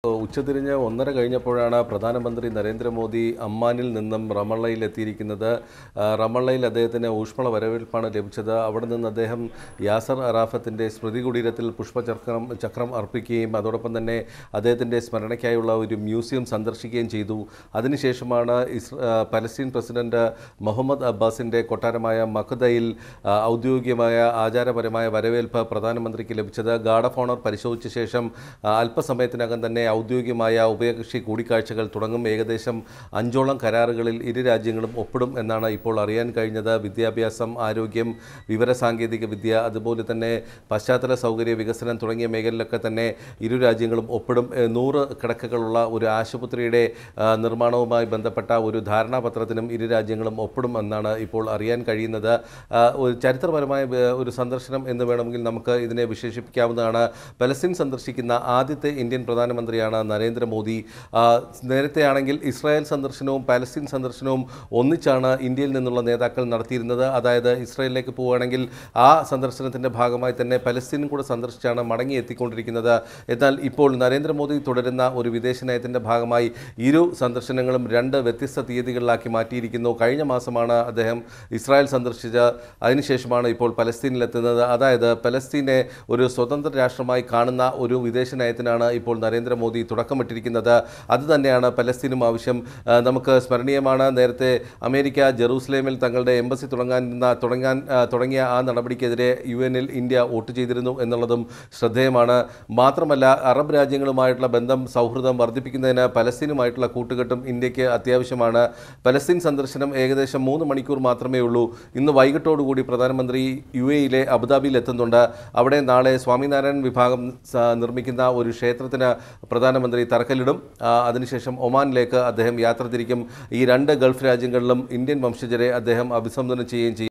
ഉച്ചതിരിഞ്ഞ് ഒന്നര കഴിഞ്ഞപ്പോഴാണ് പ്രധാനമന്ത്രി നരേന്ദ്രമോദി അമ്മാനിൽ നിന്നും റമള്ളയിൽ എത്തിയിരിക്കുന്നത് ആ, റമള്ളയിൽ അദ്ദേഹത്തിന് ഊഷ്മള വരവേൽപ്പാണ് ലഭിച്ചത് അവിടെ നിന്ന് അദ്ദേഹം യാസർ അറാഫത്തിൻ്റെ സ്മൃതി കുടീരത്തിൽ പുഷ്പചക്രം ചക്രം അർപ്പിക്കുകയും അതോടൊപ്പം തന്നെ അദ്ദേഹത്തിൻ്റെ സ്മരണയ്ക്കായുള്ള ഒരു മ്യൂസിയം സന്ദർശിക്കുകയും ചെയ്തു അതിനുശേഷമാണ് ഇസ് ആ, പലസ്തീൻ പ്രസിഡന്റ് മുഹമ്മദ് അബ്ബാസിൻ്റെ കൊട്ടാരമായ മഖദയിൽ ആ, ഔദ്യോഗികമായ ആചാരപരമായ വരവേൽപ്പ് പ്രധാനമന്ത്രിക്ക് ലഭിച്ചത് ഗാർഡ് ഓഫ് ഓണർ പരിശോധിച്ച ശേഷം ആ, അല്പസമയത്തിനകം തന്നെ ഔദ്യോഗികമായ ഉഭയകക്ഷി കൂടിക്കാഴ്ചകൾ തുടങ്ങും ഏകദേശം അഞ്ചോളം കരാറുകളിൽ ഇരു രാജ്യങ്ങളും ഒപ്പിടും എന്നാണ് ഇപ്പോൾ അറിയാൻ കഴിഞ്ഞത് വിദ്യാഭ്യാസം ആരോഗ്യം വിവരസാങ്കേതിക വിദ്യ അതുപോലെ തന്നെ പശ്ചാത്തല സൗകര്യ വികസനം തുടങ്ങിയ മേഖലയിലൊക്കെ തന്നെ ഇരു രാജ്യങ്ങളും ഒപ്പിടും ഏഹ് നൂറ് കിടക്കകളുള്ള ഒരു ആശുപത്രിയുടെ ആ, നിർമ്മാണവുമായി ബന്ധപ്പെട്ട ഒരു ധാരണാപത്രത്തിനും ഇരു രാജ്യങ്ങളും ഒപ്പിടും എന്നാണ് ഇപ്പോൾ അറിയാൻ കഴിയുന്നത് ആ, ഒരു ചരിത്രപരമായ വേ- ഒരു സന്ദർശനം എന്ന് വേണമെങ്കിൽ നമുക്ക് ഇതിനെ വിശേഷിപ്പിക്കാവുന്നതാണ് പലസ്തീൻ സന്ദർശിക്കുന്ന ആദ്യത്തെ ഇന്ത്യൻ പ്രധാനമന്ത്രിയാണ് നരേന്ദ്രമോദി ആ, നേരത്തെ ആണെങ്കിൽ ഇസ്രായേൽ സന്ദർശനവും പാലസ്തീൻ സന്ദർശനവും ഒന്നിച്ചാണ് ഇന്ത്യയിൽ നിന്നുള്ള നേതാക്കൾ നടത്തിയിരുന്നത് അതായത് ഇസ്രായേലിലേക്ക് പോവുകയാണെങ്കിൽ ആ സന്ദർശനത്തിൻ്റെ ഭാഗമായി തന്നെ പലസ്തീനും കൂടെ സന്ദർശിച്ചാണ് മടങ്ങി എത്തിക്കൊണ്ടിരിക്കുന്നത് എന്നാൽ ഇപ്പോൾ നരേന്ദ്രമോദി തുടരുന്ന ഒരു വിദേശ നയത്തിൻ്റെ ഭാഗമായി ഇരു സന്ദർശനങ്ങളും രണ്ട് വ്യത്യസ്ത തീയതികളിലാക്കി മാറ്റിയിരിക്കുന്നു കഴിഞ്ഞ മാസമാണ് അദ്ദേഹം ഇസ്രായേൽ സന്ദർശിച്ച അതിനുശേഷമാണ് ഇപ്പോൾ പലസ്തീനിലെത്തുന്നത് അതായത് പലസ്തീനെ ഒരു സ്വതന്ത്ര രാഷ്ട്രമായി കാണുന്ന ഒരു വിദേശ നയത്തിനാണ് ഇപ്പോൾ നരേന്ദ്രമോദി തുടക്കമിട്ടിരിക്കുന്നത് അത് തന്നെയാണ് പലസ്തീനും ആവശ്യം ആ, നമുക്ക് സ്മരണീയമാണ് നേരത്തെ അമേരിക്ക ജെറൂസലേമിൽ തങ്ങളുടെ എംബസി തുടങ്ങാൻ തുടങ്ങാൻ ആ, തുടങ്ങിയ ആ നടപടിക്കെതിരെ യു എനിൽ ഇന്ത്യ വോട്ട് ചെയ്തിരുന്നു എന്നുള്ളതും ശ്രദ്ധേയമാണ് മാത്രമല്ല അറബ് രാജ്യങ്ങളുമായിട്ടുള്ള ബന്ധം സൗഹൃദം വർദ്ധിപ്പിക്കുന്നതിന് പലസ്തീനുമായിട്ടുള്ള കൂട്ടുകെട്ടും ഇന്ത്യക്ക് അത്യാവശ്യമാണ് പലസ്തീൻ സന്ദർശനം ഏകദേശം മൂന്ന് മണിക്കൂർ മാത്രമേ ഉള്ളൂ ഇന്ന് വൈകിട്ടോടുകൂടി പ്രധാനമന്ത്രി യു എയിലെ അബുദാബിയിൽ എത്തുന്നുണ്ട് അവിടെ നാളെ സ്വാമിനാരായൺ വിഭാഗം സ- നിർമ്മിക്കുന്ന ഒരു ക്ഷേത്രത്തിന് പ്രധാനമന്ത്രി തറക്കല്ലിടും ആ, അതിനുശേഷം ഒമാനിലേക്ക് അദ്ദേഹം യാത്ര തിരിക്കും ഈ രണ്ട് ഗൾഫ് രാജ്യങ്ങളിലും ഇന്ത്യൻ വംശജരെ അദ്ദേഹം അഭിസംബോധന ചെയ്യുകയും ചെയ്യും